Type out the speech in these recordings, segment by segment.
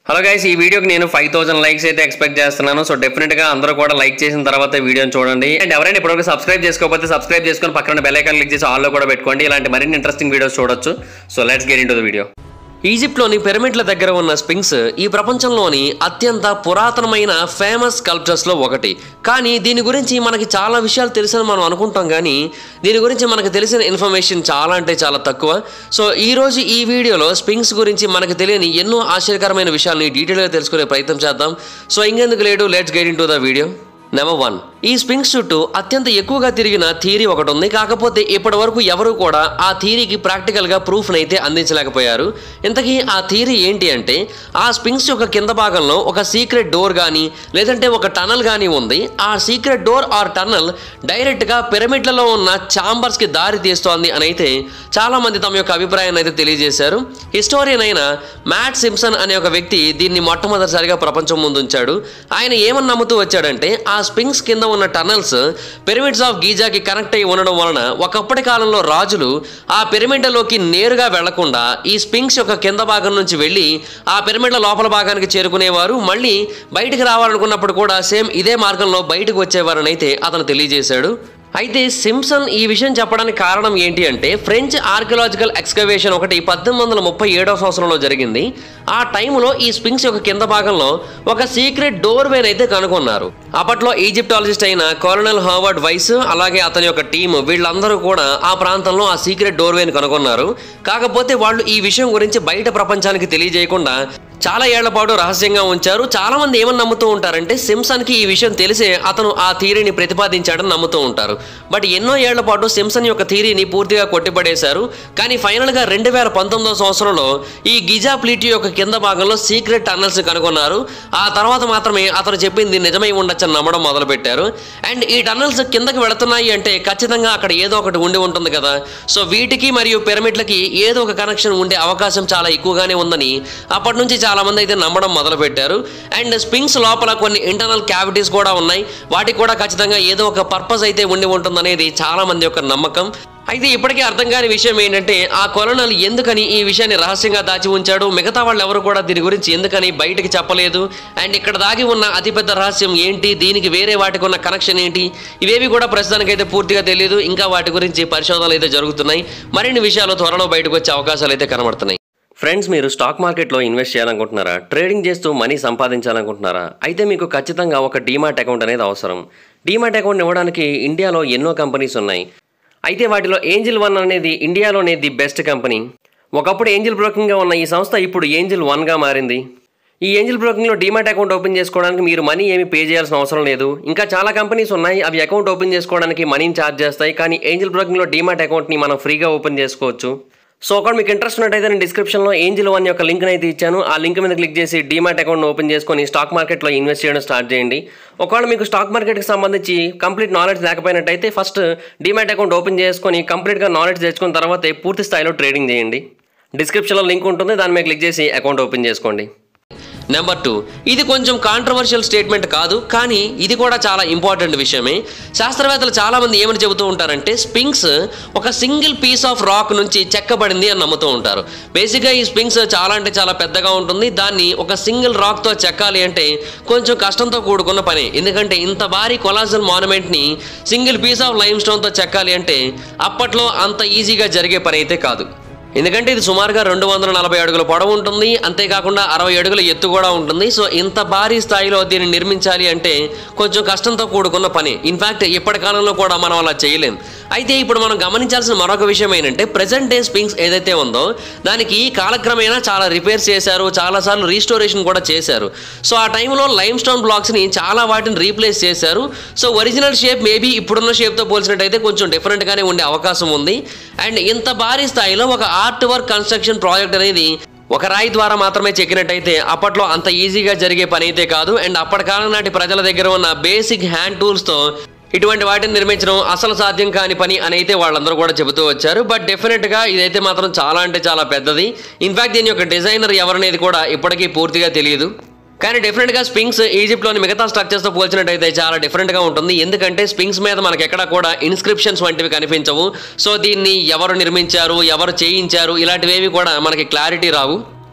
hello guys ఈ వీడియోకి నేను ఫైవ్ థౌసండ్ లైక్స్ అయితే ఎక్స్పెక్ట్ చేస్తున్నాను సో డెఫినెట్ గా అందరూ కూడా లైక్ చేసిన తర్వాత వీడియోని చూడండి అండ్ ఎవరైనా ఇప్పటివరకు సబ్స్క్రైబ్ చేసుకోకపోతే సబ్స్క్రైబ్ చేసుకొని పక్కన బెల్ ఐకాన్ క్లిక్ చేసి ఆల్లో కూడా పెట్టుకోండి ఇలాంటి మరిన్ని ఇంట్రెస్టింగ్ వీడియోస్ చూడొచ్చు so let's get into the video ఈజిప్ట్లోని పిరమిడ్ల దగ్గర ఉన్న స్పింక్స్ ఈ ప్రపంచంలోని అత్యంత పురాతనమైన ఫేమస్ స్కల్ప్చర్స్లో ఒకటి కానీ దీని గురించి మనకి చాలా విషయాలు తెలుసని మనం అనుకుంటాం కానీ దీని గురించి మనకు తెలిసిన ఇన్ఫర్మేషన్ చాలా అంటే చాలా తక్కువ సో ఈ రోజు ఈ వీడియోలో స్పింక్స్ గురించి మనకు తెలియని ఎన్నో ఆశ్చర్యకరమైన విషయాల్ని డీటెయిల్గా తెలుసుకునే ప్రయత్నం చేద్దాం సో ఇంకెందుకు లేడు let's get into the video number one ఈ స్పింక్స్ చుట్టూ అత్యంత ఎక్కువగా తిరిగిన థీరీ ఒకటి ఉంది కాకపోతే ఇప్పటి వరకు ఎవరు కూడా ఆ థీరీకి ప్రాక్టికల్గా ప్రూఫ్ని అయితే అందించలేకపోయారు ఇంతకీ ఆ థీరీ ఏంటి అంటే ఆ స్పింక్స్ యొక్క కింద భాగంలో ఒక సీక్రెట్ డోర్ కానీ లేదంటే ఒక టనల్ కానీ ఉంది ఆ సీక్రెట్ డోర్ ఆర్ టనల్ డైరెక్ట్గా పిరమిడ్లలో ఉన్న ఛాంబర్స్కి దారి తీస్తోంది అని అయితే చాలామంది తమ యొక్క అభిప్రాయాన్ని అయితే తెలియజేశారు హిస్టోరియన్ అయిన మ్యాట్ సింప్సన్ అనే ఒక వ్యక్తి దీన్ని మొట్టమొదటిసారిగా ప్రపంచం ముందు ఉంచాడు ఆయన ఏమని నమ్ముతూ వచ్చాడంటే ఆ స్పింక్స్ కింద ఉన్న టనల్స్ పిరమిడ్స్ ఆఫ్ గీజాకి కనెక్ట్ అయి ఉండడం వలన ఒకప్పటి కాలంలో రాజులు ఆ పిరమిడ్లలోకి నేరుగా వెళ్లకుండా ఈ స్పింక్స్ యొక్క కింద భాగం నుంచి వెళ్ళి ఆ పిరమిడ్ల లోపల భాగానికి చేరుకునేవారు మళ్ళీ బయటికి రావాలనుకున్నప్పుడు కూడా సేమ్ ఇదే మార్గంలో బయటకు వచ్చేవారని అయితే అతను తెలియజేశాడు అయితే సింప్సన్ ఈ విషయం చెప్పడానికి కారణం ఏంటి అంటే ఫ్రెంచ్ ఆర్కియలాజికల్ ఎక్స్కవేషన్ ఒకటి పద్దెనిమిది వందల ముప్పై ఏడో సంవత్సరంలో జరిగింది ఆ టైంలో ఈ స్పింక్స్ యొక్క కింద భాగంలో ఒక సీక్రెట్ డోర్ వేన్ అయితే కనుగొన్నారు అప్పట్లో ఈజిప్టాలజిస్ట్ అయిన కోలనల్ హర్వర్డ్ వైస్ అలాగే అతని యొక్క టీం వీళ్ళందరూ కూడా ఆ ప్రాంతంలో ఆ సీక్రెట్ డోర్ వేన్ కనుగొన్నారు కాకపోతే వాళ్ళు ఈ విషయం గురించి బయట ప్రపంచానికి తెలియజేయకుండా చాలా ఏళ్ల పాటు రహస్యంగా ఉంచారు చాలా మంది ఏమని నమ్ముతూ ఉంటారంటే సిమ్సన్ కి ఈ విషయం తెలిసే అతను ఆ థీరీని ప్రతిపాదించాడని నమ్ముతూ ఉంటారు బట్ ఎన్నో ఏళ్ల పాటు సిమ్సన్ యొక్క థీరీని పూర్తిగా కొట్టిపడేశారు కానీ ఫైనల్ గా రెండు వేల పంతొమ్మిదో సంవత్సరంలో ఈ గిజా ప్లీటీ యొక్క కింద భాగంలో సీక్రెట్ టన్నల్స్ కనుగొన్నారు ఆ తర్వాత మాత్రమే అతను చెప్పింది నిజమై ఉండొచ్చని నమ్మడం మొదలుపెట్టారు అండ్ ఈ టన్నల్స్ కిందకి వెళుతున్నాయి అంటే ఖచ్చితంగా అక్కడ ఏదో ఒకటి ఉండి ఉంటుంది కదా సో వీటికి మరియు పిరమిడ్లకి ఏదో ఒక కనెక్షన్ ఉండే అవకాశం చాలా ఎక్కువగానే ఉందని అప్పటి నుంచి చాలా మంది అయితే నమ్మడం మొదలు పెట్టారు అండ్ స్పింగ్స్ లోపల కొన్ని ఇంటర్నల్ క్యావిటీస్ కూడా ఉన్నాయి వాటికి కూడా ఖచ్చితంగా ఏదో ఒక పర్పస్ అయితే ఉండి ఉంటుందనేది చాలా మంది యొక్క నమ్మకం అయితే ఇప్పటికీ అర్థం కాని విషయం ఏంటంటే ఆ కొలనల్ ఎందుకని ఈ విషయాన్ని రహస్యంగా దాచి ఉంచాడు మిగతా వాళ్ళు ఎవరు కూడా దీని గురించి ఎందుకని బయటకి చెప్పలేదు అండ్ ఇక్కడ దాగి ఉన్న అతిపెద్ద రహస్యం ఏంటి దీనికి వేరే వాటికి ఉన్న కనెక్షన్ ఏంటి ఇవేవి కూడా ప్రస్తుతానికైతే పూర్తిగా తెలియదు ఇంకా వాటి గురించి పరిశోధనలు అయితే జరుగుతున్నాయి మరిన్ని విషయాలు త్వరలో బయటకు వచ్చే అవకాశాలు అయితే కనబడుతున్నాయి ఫ్రెండ్స్ మీరు స్టాక్ మార్కెట్లో ఇన్వెస్ట్ చేయాలనుకుంటున్నారా ట్రేడింగ్ చేస్తూ మనీ సంపాదించాలనుకుంటున్నారా అయితే మీకు ఖచ్చితంగా ఒక డీమాట్ అకౌంట్ అనేది అవసరం డీమాట్ అకౌంట్ ఇవ్వడానికి ఇండియాలో ఎన్నో కంపెనీస్ ఉన్నాయి అయితే వాటిలో ఏంజిల్ వన్ అనేది ఇండియాలోనే ది బెస్ట్ కంపెనీ ఒకప్పుడు ఏంజిల్ బ్రోకింగ్గా ఉన్న ఈ సంస్థ ఇప్పుడు ఏంజిల్ వన్గా మారింది ఈ ఏంజిల్ బ్రోకింగ్లో డీమాట్ అకౌంట్ ఓపెన్ చేసుకోవడానికి మీరు మనీ ఏమి పే చేయాల్సిన అవసరం లేదు ఇంకా చాలా కంపెనీస్ ఉన్నాయి అవి అకౌంట్ ఓపెన్ చేసుకోవడానికి మనీని ఛార్జ్ చేస్తాయి కానీ ఏంజిల్ బ్రోకింగ్లో డీమాట్ అకౌంట్ని మనం ఫ్రీగా ఓపెన్ చేసుకోవచ్చు సో ఒకవేళ మీకు ఇంట్రెస్ట్ ఉన్నట్టయితే నేను డిస్క్రిప్షన్లో ఏంజిల్ వన్ యొక్క లింక్ అయితే ఇచ్చాను ఆ లింక్ మీద క్లిక్ చేసి డీమాట్ అకౌంట్ ఓపెన్ చేసుకొని స్టాక్ మార్కెట్లో ఇన్వెస్ట్ చేయడం స్టార్ట్ చేయండి ఒకవేళ మీకు స్టాక్ మార్కెట్కి సంబంధించి కంప్లీట్ నాలెడ్జ్ లేకపోయినట్టయితే ఫస్ట్ డీమాట్ అకౌంట్ ఓపెన్ చేసుకొని కంప్లీట్గా నాలెడ్జ్ తెచ్చుకున్న తర్వాత పూర్తి స్థాయిలో ట్రేడింగ్ చేయండి డిస్క్రిప్షన్లో లింక్ ఉంటుంది దాని మీద క్లిక్ చేసి అకౌంట్ ఓపెన్ చేసుకోండి నెంబర్ టూ ఇది కొంచెం కాంట్రవర్షియల్ స్టేట్మెంట్ కాదు కానీ ఇది కూడా చాలా ఇంపార్టెంట్ విషయమే శాస్త్రవేత్తలు చాలా మంది ఏమని చెబుతూ ఉంటారంటే స్పింక్స్ ఒక సింగిల్ పీస్ ఆఫ్ రాక్ నుంచి చెక్కబడింది అని నమ్ముతూ ఉంటారు బేసిక్గా ఈ స్పింక్స్ చాలా అంటే చాలా పెద్దగా ఉంటుంది దాన్ని ఒక సింగిల్ రాక్తో చెక్కాలి అంటే కొంచెం కష్టంతో కూడుకున్న పని ఎందుకంటే ఇంత భారీ కొలాజల్ మాన్యుమెంట్ని సింగిల్ పీస్ ఆఫ్ లైమ్ స్టోన్తో చెక్కాలి అంటే అప్పట్లో అంత ఈజీగా జరిగే పని అయితే కాదు ఎందుకంటే ఇది సుమారుగా రెండు వందల నలభై అడుగుల పొడవు ఉంటుంది అంతేకాకుండా అరవై అడుగుల ఎత్తు కూడా ఉంటుంది సో ఇంత భారీ స్థాయిలో దీన్ని నిర్మించాలి అంటే కొంచెం కష్టంతో కూడుకున్న పని ఇన్ఫాక్ట్ ఇప్పటి కాలంలో కూడా మనం అలా చేయలేం అయితే ఇప్పుడు మనం గమనించాల్సిన మరొక విషయం ఏంటంటే ప్రెసెంట్ డే స్పింగ్స్ ఏదైతే ఉందో దానికి కాలక్రమేణా చాలా రిపేర్స్ చేశారు చాలాసార్లు రీస్టోరేషన్ కూడా చేశారు సో ఆ టైంలో లైమ్ స్టోన్ బ్లాక్స్ని చాలా వాటిని రీప్లేస్ చేశారు సో ఒరిజినల్ షేప్ మేబీ ఇప్పుడున్న షేప్తో పోల్చినట్టయితే కొంచెం డిఫరెంట్గానే ఉండే అవకాశం ఉంది అండ్ ఇంత భారీ స్థాయిలో ఒక ఆర్ట్ వర్క్ కన్స్ట్రక్షన్ ప్రాజెక్ట్ అనేది ఒక రాయి ద్వారా మాత్రమే చెక్కినట్టయితే అప్పట్లో అంత ఈజీగా జరిగే పని అయితే కాదు అండ్ అప్పటి కాలం నాటి ప్రజల దగ్గర ఉన్న బేసిక్ హ్యాండ్ టూల్స్తో ఇటువంటి వాటిని నిర్మించడం అసలు సాధ్యం కాని పని అని అయితే వాళ్ళందరూ కూడా చెబుతూ వచ్చారు బట్ డెఫినెట్గా ఇదైతే మాత్రం చాలా అంటే చాలా పెద్దది ఇన్ఫాక్ట్ దీని యొక్క డిజైనర్ ఎవరనేది కూడా ఇప్పటికీ పూర్తిగా తెలియదు కానీ డెఫినెట్గా స్పింగ్స్ ఈజిప్ట్లోని మిగతా స్ట్రక్చర్స్తో పోల్చినట్టయితే చాలా డిఫరెంట్గా ఉంటుంది ఎందుకంటే స్పింగ్స్ మీద మనకి ఎక్కడ కూడా ఇన్స్క్రిప్షన్స్ వంటివి కనిపించవు సో దీన్ని ఎవరు నిర్మించారు ఎవరు చేయించారు ఇలాంటివేవి కూడా మనకి క్లారిటీ రావు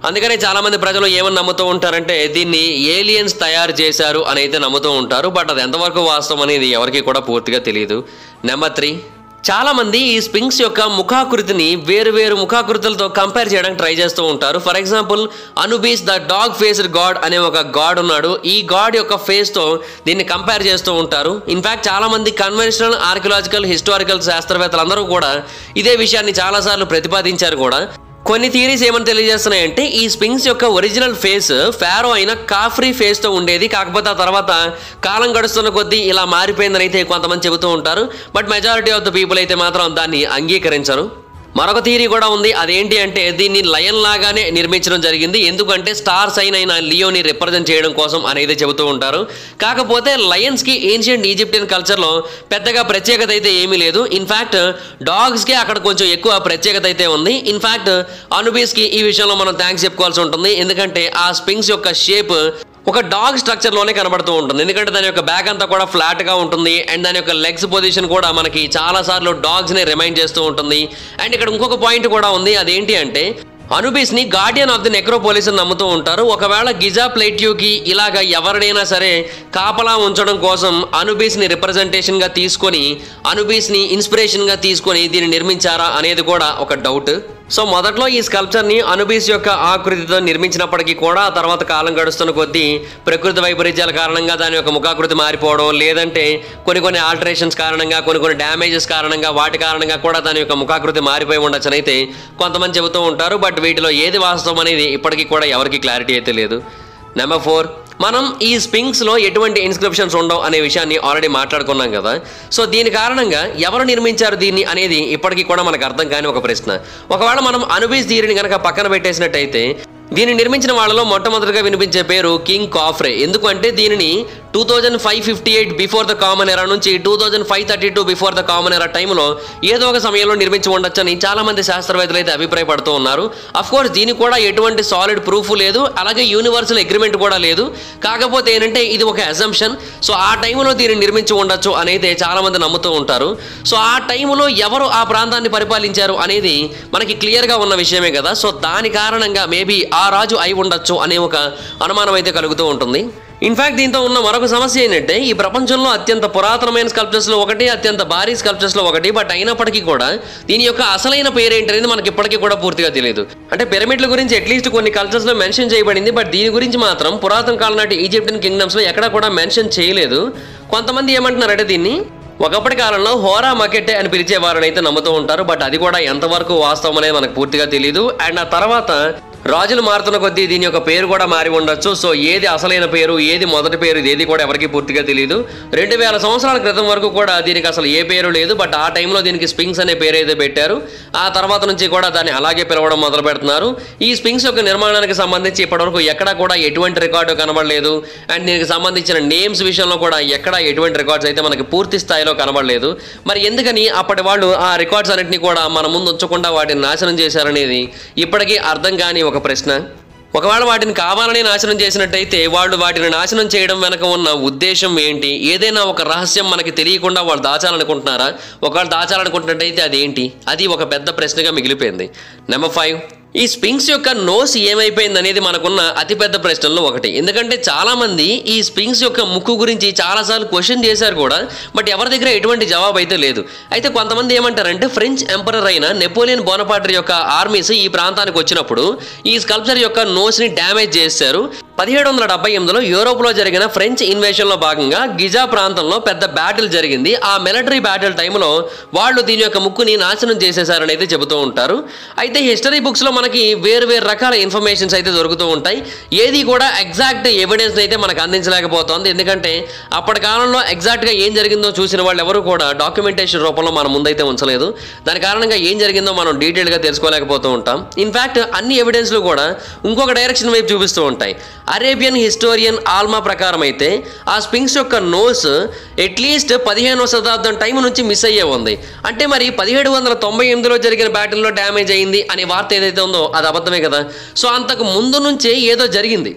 అందుకనే చాలా మంది ప్రజలు ఏమని నమ్ముతూ ఉంటారంటే దీన్ని ఏలియన్స్ తయారు చేశారు అని అయితే నమ్ముతూ ఉంటారు బట్ అది ఎంతవరకు వాస్తవం అనేది ఎవరికి కూడా పూర్తిగా తెలియదు నెంబర్ త్రీ చాలా మంది ఈ స్పింక్స్ యొక్క ముఖాకృతిని వేరు వేరు ముఖాకృతులతో కంపేర్ చేయడానికి ట్రై చేస్తూ ఉంటారు for example Anubis the dog faced god అనే ఒక గాడ్ ఉన్నాడు ఈ గాడ్ యొక్క ఫేస్ తో దీన్ని కంపేర్ చేస్తూ ఉంటారు ఇన్ఫాక్ట్ చాలా మంది కన్వెన్షనల్ ఆర్కియలాజికల్ హిస్టారికల్ శాస్త్రవేత్తలు అందరూ కూడా ఇదే విషయాన్ని చాలాసార్లు ప్రతిపాదించారు కూడా కొన్ని థియరీస్ ఏమని తెలియజేస్తున్నాయంటే ఈ స్పింగ్స్ యొక్క ఒరిజినల్ ఫేస్ ఫారో అయిన కాఫ్రీ ఫేస్తో ఉండేది కాకపోతే ఆ తర్వాత కాలం గడుస్తున్న కొద్దీ ఇలా మారిపోయిందని అయితే కొంతమంది చెబుతూ ఉంటారు but majority of the people అయితే మాత్రం దాన్ని అంగీకరించరు మరొక థియరీ కూడా ఉంది అదేంటి అంటే దీన్ని లయన్ లాగానే నిర్మించడం జరిగింది ఎందుకంటే స్టార్ సైన్ అయిన లియోని రిప్రజెంట్ చేయడం కోసం అనేది చెబుతూ ఉంటారు కాకపోతే లయన్స్కి ఏన్షియంట్ ఈజిప్టియన్ కల్చర్లో పెద్దగా ప్రత్యేకత అయితే ఏమీ లేదు ఇన్ఫ్యాక్ట్ డాగ్స్కి అక్కడ కొంచెం ఎక్కువ ప్రత్యేకత అయితే ఉంది ఇన్ఫ్యాక్ట్ అనుబీస్కి ఈ విషయంలో మనం థ్యాంక్స్ చెప్పుకోవాల్సి ఉంటుంది ఎందుకంటే ఆ స్పింగ్స్ యొక్క షేప్ ఒక డాగ్ స్ట్రక్చర్ లోనే కనబడుతూ ఉంటుంది ఎందుకంటే దాని యొక్క బ్యాక్ అంతా కూడా ఫ్లాట్ గా ఉంటుంది అండ్ దాని యొక్క లెగ్స్ పొజిషన్ కూడా మనకి చాలా సార్లు డాగ్స్ ని రిమైండ్ చేస్తూ ఉంటుంది అండ్ ఇక్కడ ఇంకొక పాయింట్ కూడా ఉంది అదేంటి అంటే అనుబీస్ ని గార్డియన్ ఆఫ్ ది నెక్రోపోలిస్ అని నమ్ముతూ ఉంటారు ఒకవేళ గిజా ప్లేట్యూకి ఇలాగ ఎవరినైనా సరే కాపలా ఉంచడం కోసం అనుబీస్ ని రిప్రజెంటేషన్ గా తీసుకొని అనుబీస్ ని ఇన్స్పిరేషన్ గా తీసుకొని దీన్ని నిర్మించారా అనేది కూడా ఒక డౌట్ సో మొదట్లో ఈ స్కల్ప్చర్ ని అనుబీస్ యొక్క ఆకృతితో నిర్మించినప్పటికీ కూడా ఆ తర్వాత కాలం గడుస్తున్న కొద్దీ ప్రకృతి వైపరీత్యాల కారణంగా దాని యొక్క ముఖాకృతి మారిపోవడం లేదంటే కొన్ని కొన్ని ఆల్టరేషన్స్ కారణంగా కొన్ని కొన్ని డ్యామేజెస్ కారణంగా వాటి కారణంగా కూడా దాని యొక్క ముఖాకృతి మారిపోయి ఉండొచ్చని అయితే కొంతమంది చెబుతూ ఉంటారు బట్ వీటిలో ఏది వాస్తవం అనేది ఇప్పటికీ కూడా ఎవరికి క్లారిటీ అయితే లేదు నెంబర్ ఫోర్ మనం ఈ స్పింగ్స్లో ఎటువంటి ఇన్స్క్రిప్షన్స్ ఉండవు అనే విషయాన్ని ఆల్రెడీ మాట్లాడుకున్నాం కదా సో దీని కారణంగా ఎవరు నిర్మించారు దీన్ని అనేది ఇప్పటికీ కూడా మనకు అర్థం కాని ఒక ప్రశ్న ఒకవేళ మనం అనుబీస్ థియరీని కనుక పక్కన పెట్టేసినట్టయితే దీన్ని నిర్మించిన వాళ్ళలో మొట్టమొదటిగా వినిపించే పేరు కింగ్ కాఫ్రే ఎందుకంటే దీనిని two thousand five fifty eight before the common era నుంచి two thousand five thirty two before the common era టైంలో ఏదో ఒక సమయంలో నిర్మించి ఉండొచ్చని చాలా మంది శాస్త్రవేత్తలు అయితే అభిప్రాయపడుతూ ఉన్నారు అఫ్ కోర్స్ దీనికి కూడా ఎటువంటి సాలిడ్ ప్రూఫ్ లేదు అలాగే యూనివర్సల్ అగ్రిమెంట్ కూడా లేదు కాకపోతే ఏంటంటే ఇది ఒక అజంప్షన్ సో ఆ టైంలో దీన్ని నిర్మించి ఉండొచ్చు అని అయితే చాలా మంది నమ్ముతూ ఉంటారు సో ఆ టైంలో ఎవరు ఆ ప్రాంతాన్ని పరిపాలించారు అనేది మనకి క్లియర్గా ఉన్న విషయమే కదా సో దాని కారణంగా మేబీ ఆ రాజు అయి ఉండొచ్చు అనే ఒక అనుమానం అయితే కలుగుతూ ఉంటుంది ఇన్ఫాక్ట్ దీంతో ఉన్న మరొక సమస్య ఏంటంటే ఈ ప్రపంచంలో అత్యంత పురాతనమైన స్కల్ప్చర్స్లో ఒకటి అత్యంత భారీ స్కల్ప్చర్స్లో ఒకటి బట్ అయినప్పటికీ కూడా దీని యొక్క అసలైన పేరు ఏంటనేది మనకి ఇప్పటికీ కూడా పూర్తిగా తెలియదు అంటే పిరమిడ్ల గురించి అట్లీస్ట్ కొన్ని కల్చర్స్లో మెన్షన్ చేయబడింది బట్ దీని గురించి మాత్రం పురాతన కాలం నాటి ఈజిప్టియన్ కింగ్డమ్స్లో ఎక్కడా కూడా మెన్షన్ చేయలేదు కొంతమంది ఏమంటున్నారంటే దీన్ని ఒకప్పటి కాలంలో హోరా మకెట్టే అని పిలిచేవారని అయితే నమ్ముతూ ఉంటారు బట్ అది కూడా ఎంతవరకు వాస్తవం అనేది మనకు పూర్తిగా తెలియదు అండ్ ఆ తర్వాత రాజులు మారుతున్న కొద్దీ దీని యొక్క పేరు కూడా మారి ఉండొచ్చు సో ఏది అసలైన పేరు ఏది మొదటి పేరు ఇది ఏది కూడా ఎవరికి పూర్తిగా తెలియదు రెండు వేల సంవత్సరాల క్రితం వరకు కూడా దీనికి అసలు ఏ పేరు లేదు బట్ ఆ టైంలో దీనికి స్పింగ్స్ అనే పేరు అయితే పెట్టారు ఆ తర్వాత నుంచి కూడా దాన్ని అలాగే పిలవడం మొదలు పెడుతున్నారు ఈ స్పింగ్స్ యొక్క నిర్మాణానికి సంబంధించి ఇప్పటివరకు ఎక్కడా కూడా ఎటువంటి రికార్డు కనబడలేదు అండ్ దీనికి సంబంధించిన నేమ్స్ విషయంలో కూడా ఎక్కడా ఎటువంటి రికార్డ్స్ అయితే మనకి పూర్తి స్థాయిలో కనబడలేదు మరి ఎందుకని అప్పటి వాళ్ళు ఆ రికార్డ్స్ అన్నింటినీ కూడా మన ముందు ఉంచకుండా వాటిని నాశనం చేశారనేది ఇప్పటికీ అర్థం కాని ఒక ప్రశ్న ఒకవేళ వాటిని కావాలని నాశనం చేసినట్టయితే వాళ్ళు వాటిని నాశనం చేయడం వెనక ఉన్న ఉద్దేశం ఏంటి ఏదైనా ఒక రహస్యం మనకి తెలియకుండా వాళ్ళు దాచాలనుకుంటున్నారా ఒకవేళ దాచాలనుకుంటున్నట్టయితే అదేంటి అది ఒక పెద్ద ప్రశ్నగా మిగిలిపోయింది నెంబర్ ఫైవ్ ఈ స్పింక్స్ యొక్క నోస్ ఏమైపోయింది అనేది మనకున్న అతిపెద్ద ప్రశ్నల్లో ఒకటి ఎందుకంటే చాలా మంది ఈ స్పింక్స్ యొక్క ముక్కు గురించి చాలాసార్లు క్వశ్చన్ చేశారు కూడా బట్ ఎవరి దగ్గర ఎటువంటి జవాబు అయితే లేదు అయితే కొంతమంది ఏమంటారంటే ఫ్రెంచ్ ఎంపరర్ అయిన నెపోలియన్ బోనపాటర్ యొక్క ఆర్మీస్ ఈ ప్రాంతానికి వచ్చినప్పుడు ఈ స్కల్ప్చర్ యొక్క నోస్ని డ్యామేజ్ చేశారు పదిహేడు వందల డెబ్బై ఎనిమిదిలో యూరోప్లో జరిగిన ఫ్రెంచ్ ఇన్వేషన్లో భాగంగా గిజా ప్రాంతంలో పెద్ద బ్యాటిల్ జరిగింది ఆ మిలిటరీ బ్యాటిల్ టైంలో వాళ్ళు దీని యొక్క ముక్కుని నాశనం చేసేసారని అయితే చెబుతూ ఉంటారు అయితే హిస్టరీ బుక్స్లో మనకి వేరు వేరు రకాల ఇన్ఫర్మేషన్స్ అయితే దొరుకుతూ ఉంటాయి ఏది కూడా ఎగ్జాక్ట్ ఎవిడెన్స్ అయితే మనకు అందించలేకపోతుంది ఎందుకంటే అప్పటి కాలంలో ఎగ్జాక్ట్గా ఏం జరిగిందో చూసిన వాళ్ళు ఎవరు కూడా డాక్యుమెంటేషన్ రూపంలో మన ముందైతే ఉంచలేదు దాని కారణంగా ఏం జరిగిందో మనం డీటెయిల్గా తెలుసుకోలేకపోతూ ఉంటాం ఇన్ఫ్యాక్ట్ అన్ని ఎవిడెన్స్లు కూడా ఇంకొక డైరెక్షన్ వైపు చూపిస్తూ ఉంటాయి అరేబియన్ హిస్టోరియన్ ఆల్మా ప్రకారం అయితే ఆ స్పింగ్స్ యొక్క నోస్ అట్లీస్ట్ పదిహేనవ శతాబ్దం టైం నుంచి మిస్ అయ్యే ఉంది అంటే మరి పదిహేడు వందల తొంభై ఎనిమిదిలో జరిగిన బ్యాటిల్లో డ్యామేజ్ అయింది అనే వార్త ఏదైతే ఉందో అది అబద్ధమే కదా సో అంతకు ముందు నుంచే ఏదో జరిగింది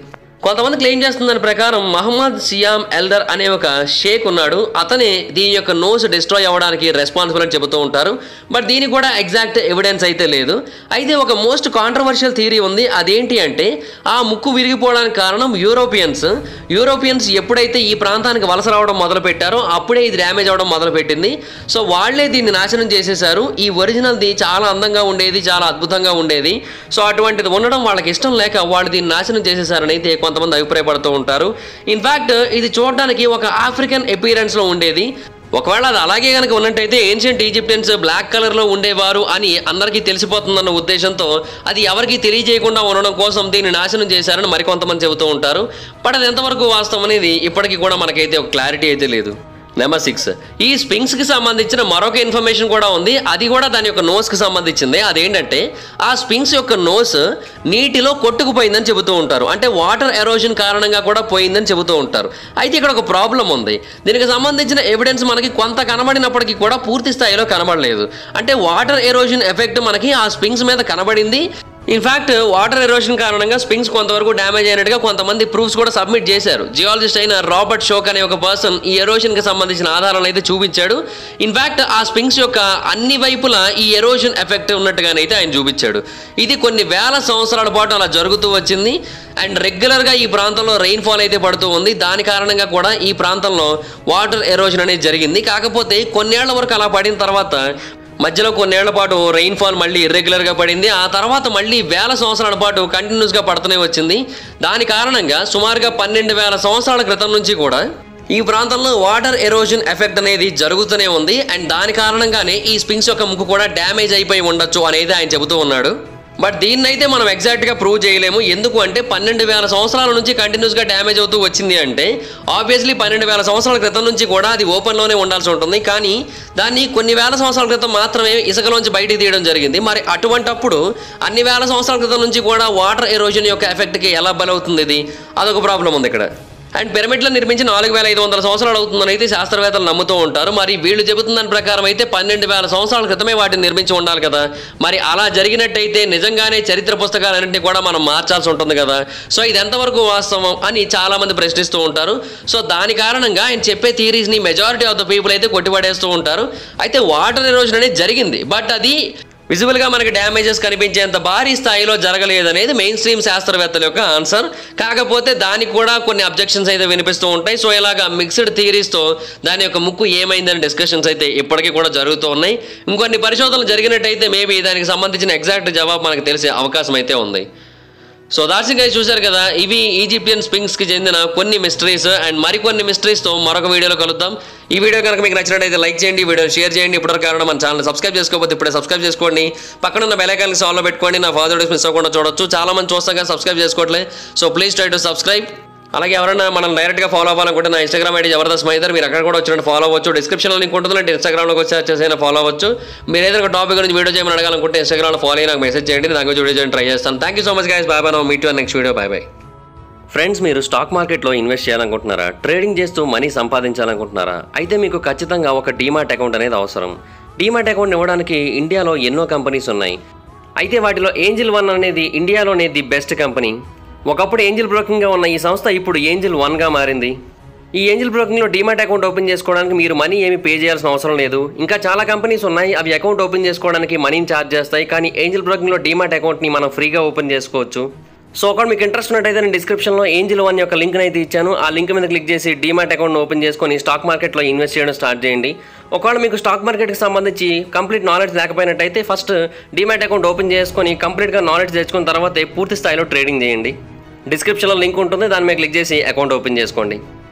కొంతమంది క్లెయిమ్ చేస్తున్న దాని ప్రకారం మహమ్మద్ సియామ్ ఎల్దర్ అనే ఒక షేక్ ఉన్నాడు అతనే దీని యొక్క నోస్ డిస్ట్రాయ్ అవ్వడానికి రెస్పాన్సిబుల్ అని చెబుతూ ఉంటారు బట్ దీనికి కూడా ఎగ్జాక్ట్ ఎవిడెన్స్ అయితే లేదు అయితే ఒక మోస్ట్ కాంట్రవర్షియల్ థియరీ ఉంది అదేంటి అంటే ఆ ముక్కు విరిగిపోవడానికి కారణం యూరోపియన్స్ యూరోపియన్స్ ఎప్పుడైతే ఈ ప్రాంతానికి వలస రావడం మొదలు పెట్టారో అప్పుడే ఇది డ్యామేజ్ అవడం మొదలు పెట్టింది సో వాళ్ళే దీన్ని నాశనం చేసేసారు ఈ ఒరిజినల్ది చాలా అందంగా ఉండేది చాలా అద్భుతంగా ఉండేది సో అటువంటిది ఉండడం వాళ్ళకి ఇష్టం లేక వాళ్ళు దీన్ని నాశనం చేసేసారని అయితే కొంతమంది అభిప్రాయపడుతూ ఉంటారు ఇన్ఫ్యాక్ట్ ఇది చూడడానికి ఒక ఆఫ్రికన్ అపీరెన్స్లో ఉండేది ఒకవేళ అది అలాగే కనుక ఉన్నట్టయితే ఏన్షియంట్ ఈజిప్టియన్స్ బ్లాక్ కలర్లో ఉండేవారు అని అందరికీ తెలిసిపోతుందన్న ఉద్దేశంతో అది ఎవరికి తెలియజేయకుండా ఉండడం కోసం దీన్ని నాశనం చేశారని మరికొంతమంది చెబుతూ ఉంటారు బట్ అది ఎంతవరకు వాస్తవం అనేది ఇప్పటికీ కూడా మనకైతే ఒక క్లారిటీ అయితే లేదు నెంబర్ సిక్స్ ఈ స్పింక్స్ కి సంబంధించిన మరొక ఇన్ఫర్మేషన్ కూడా ఉంది అది కూడా దాని యొక్క నోస్ కి సంబంధించింది అదేంటంటే ఆ స్పింక్స్ యొక్క నోస్ నీటిలో కొట్టుకుపోయిందని చెబుతూ ఉంటారు అంటే వాటర్ ఎరోజన్ కారణంగా కూడా పోయిందని చెబుతూ ఉంటారు అయితే ఇక్కడ ఒక ప్రాబ్లం ఉంది దీనికి సంబంధించిన ఎవిడెన్స్ మనకి కొంత కనబడినప్పటికీ కూడా పూర్తి స్థాయిలో కనబడలేదు అంటే వాటర్ ఎరోజన్ ఎఫెక్ట్ మనకి ఆ స్పింక్స్ మీద కనబడింది ఇన్ఫాక్ట్ వాటర్ ఎరోషన్ కారణంగా స్పింగ్స్ కొంతవరకు డ్యామేజ్ అయినట్టుగా కొంతమంది ప్రూఫ్స్ కూడా సబ్మిట్ చేశారు జియాలజిస్ట్ అయిన రాబర్ట్ షోక్ అనే ఒక పర్సన్ ఈ ఎరోషన్ కి సంబంధించిన ఆధారాలు అయితే చూపించాడు ఇన్ఫాక్ట్ ఆ స్పింగ్స్ యొక్క అన్ని వైపులా ఈ ఎరోషన్ ఎఫెక్ట్ ఉన్నట్టుగానైతే ఆయన చూపించాడు ఇది కొన్ని వేల సంవత్సరాల పాటు అలా జరుగుతూ వచ్చింది అండ్ రెగ్యులర్గా ఈ ప్రాంతంలో రెయిన్ ఫాల్ అయితే పడుతూ ఉంది దాని కారణంగా కూడా ఈ ప్రాంతంలో వాటర్ ఎరోషన్ అనేది జరిగింది కాకపోతే కొన్నేళ్ల వరకు అలా పడిన తర్వాత మధ్యలో కొన్నేళ్ల పాటు రెయిన్ ఫాల్ మళ్ళీ ఇర్రెగ్యులర్గా పడింది ఆ తర్వాత మళ్ళీ వేల సంవత్సరాల పాటు కంటిన్యూస్గా పడుతూనే వచ్చింది దాని కారణంగా సుమారుగా పన్నెండు వేల సంవత్సరాల క్రితం నుంచి కూడా ఈ ప్రాంతంలో వాటర్ ఎరోజన్ ఎఫెక్ట్ అనేది జరుగుతూనే ఉంది అండ్ దాని కారణంగానే ఈ స్పింగ్స్ యొక్క ముక్కు కూడా డ్యామేజ్ అయిపోయి ఉండొచ్చు అనేది ఆయన చెబుతూ ఉన్నాడు బట్ దీన్నైతే మనం ఎగ్జాక్ట్గా ప్రూవ్ చేయలేము ఎందుకు అంటే పన్నెండు వేల సంవత్సరాల నుంచి కంటిన్యూస్గా డ్యామేజ్ అవుతూ వచ్చింది అంటే ఆబ్వియస్లీ పన్నెండు వేల సంవత్సరాల క్రితం నుంచి కూడా అది ఓపెన్లోనే ఉండాల్సి ఉంటుంది కానీ దాన్ని కొన్ని వేల సంవత్సరాల క్రితం మాత్రమే ఇసుకలోంచి బయటికి తీయడం జరిగింది మరి అటువంటప్పుడు అన్ని వేల సంవత్సరాల క్రితం నుంచి కూడా వాటర్ ఎరోజన్ యొక్క ఎఫెక్ట్కి ఎలా బలవుతుంది ఇది అదొక ప్రాబ్లం ఉంది ఇక్కడ అండ్ పిరమిడ్లు నిర్మించి నాలుగు వేల ఐదు వందల సంవత్సరాలు అవుతుందని అయితే శాస్త్రవేత్తలు నమ్ముతూ ఉంటారు మరి వీళ్ళు చెబుతున్న దాని ప్రకారం అయితే పన్నెండు వేల సంవత్సరాల క్రితమే వాటిని నిర్మించి ఉండాలి కదా మరి అలా జరిగినట్టయితే నిజంగానే చరిత్ర పుస్తకాలన్నింటినీ కూడా మనం మార్చాల్సి ఉంటుంది కదా సో ఇది ఎంతవరకు వాస్తవం అని చాలా మంది ప్రశ్నిస్తూ ఉంటారు సో దాని కారణంగా ఆయన చెప్పే థీరీస్ని మెజారిటీ ఆఫ్ ద పీపుల్ అయితే కొట్టిపడేస్తూ ఉంటారు అయితే వాటర్ ఎరోజన్ అనేది జరిగింది బట్ అది విజిబుల్గా మనకి డ్యామేజెస్ కనిపించేంత భారీ స్థాయిలో జరగలేదనేది మెయిన్ స్ట్రీమ్ శాస్త్రవేత్తల యొక్క ఆన్సర్ కాకపోతే దానికి కూడా కొన్ని అబ్జెక్షన్స్ అయితే వినిపిస్తూ ఉంటాయి సో ఇలాగా మిక్స్డ్ థియరీస్తో దాని యొక్క ముక్కు ఏమైందని డిస్కషన్స్ అయితే ఇప్పటికీ కూడా జరుగుతూ ఉన్నాయి ఇంకొన్ని పరిశోధనలు జరిగినట్టయితే మేబీ దానికి సంబంధించిన ఎగ్జాక్ట్ జవాబు మనకు తెలిసే అవకాశం అయితే ఉంది సో దార్సింగ్ గైస్ చూశారు కదా ఇవి ఈజిప్షియన్ స్పింగ్స్ కి చెందిన కొన్ని మిస్టరీస్ అండ్ మరికొన్ని మిస్టరీస్ తో మరొక వీడియోలో కలుద్దాం ఈ వీడియో కనుక మీకు నచ్చినట్టయితే లైక్ చేయండి ఈ వీడియో షేర్ చేయండి ఇప్పటివరకు కారణం మన ఛానల్ సబ్స్క్రైబ్ చేసుకోకపోతే ఇప్పుడే సబ్స్క్రైబ్ చేసుకోండి పక్కన ఉన్న బెలైకాన్ని సాల్వ్ పెట్టుకోండి నా ఫాదర్ డేస్ మిస్ అవ్వకుండా చూడొచ్చు చాలా మంది చూస్తాగా సబ్స్క్రైబ్ చేసుకోవట్లే so please try to subscribe అలాగే ఎవరైనా మనం డైరెక్ట్గా ఫాలో అవ్వాలనుకుంటే నా ఇన్స్టాగ్రామ్ ఐడి జబర్దస్త్ మైదర్ మీరు అక్కడ కూడా వచ్చినట్టు ఫాలో అవ్వచ్చు డిస్క్రిప్షన్లో లింక్ ఉంటుంది అంటే ఇన్స్టాగ్రామ్లోకి వచ్చి వచ్చేసైనా ఫాలో అవ్వచ్చు మీరు ఏదైనా ఒక టాపిక్ గురించి వీడియో చేయమని అడగాలనుకుంటే ఇన్స్టాగ్రామ్లో ఫాలో అయ్యి నాకు మెసేజ్ చేయండి నాకు వీడియో చేయడానికి ట్రై చేస్తాను thank you so much guys bye bye meet next video bye bye friends మీరు స్టాక్ మార్కెట్లో ఇన్వెస్ట్ చేయాలనుకుంటున్నారా ట్రేడింగ్ చేస్తూ మనీ సంపాదించాలనుకుంటున్నారా అయితే మీకు ఖచ్చితంగా ఒక డీమాట్ అకౌంట్ అనేది అవసరం డీమాట్ అకౌంట్ ఇవ్వడానికి ఇండియాలో ఎన్నో కంపెనీస్ ఉన్నాయి అయితే వాటిలో ఏంజిల్ వన్ అనేది ఇండియాలోనే ది బెస్ట్ కంపెనీ ఒకప్పుడు ఏంజిల్ బ్రోకింగ్గా ఉన్న ఈ సంస్థ ఇప్పుడు ఏంజిల్ వన్గా మారింది ఈ ఏంజిల్ బ్రోకింగ్లో డీమాట్ అకౌంట్ ఓపెన్ చేసుకోవడానికి మీరు మనీ ఏమి పే చేయాల్సిన అవసరం లేదు ఇంకా చాలా కంపెనీస్ ఉన్నాయి అవి అకౌంట్ ఓపెన్ చేసుకోవడానికి మనీని ఛార్జ్ చేస్తాయి కానీ ఏంజిల్ బ్రోకింగ్లో డీమాట్ అకౌంట్ని మనం ఫ్రీగా ఓపెన్ చేసుకోవచ్చు సో ఒకవేళ మీకు ఇంట్రెస్ట్ ఉన్నట్టయితే నేను డిస్క్రిప్షన్లో ఏంజిల్ వన్ యొక్క లింక్ అయితే ఇచ్చాను ఆ లింక్ మీద క్లిక్ చేసి డీమాట్ అకౌంట్ ఓపెన్ చేసుకొని స్టాక్ మార్కెట్లో ఇన్వెస్ట్ చేయడం స్టార్ట్ చేయండి ఒకవేళ మీకు స్టాక్ మార్కెట్కి సంబంధించి కంప్లీట్ నాలెడ్జ్ లేకపోయినట్టయితే ఫస్ట్ డీమాట్ అకౌంట్ ఓపెన్ చేసుకొని కంప్లీట్గా నాలెడ్జ్ తెచ్చుకున్న తర్వాత పూర్తి స్థాయిలో ట్రేడింగ్ చేయండి డిస్క్రిప్షన్లో లింక్ ఉంటుంది దాని మీద క్లిక్ చేసి అకౌంట్ ఓపెన్ చేసుకోండి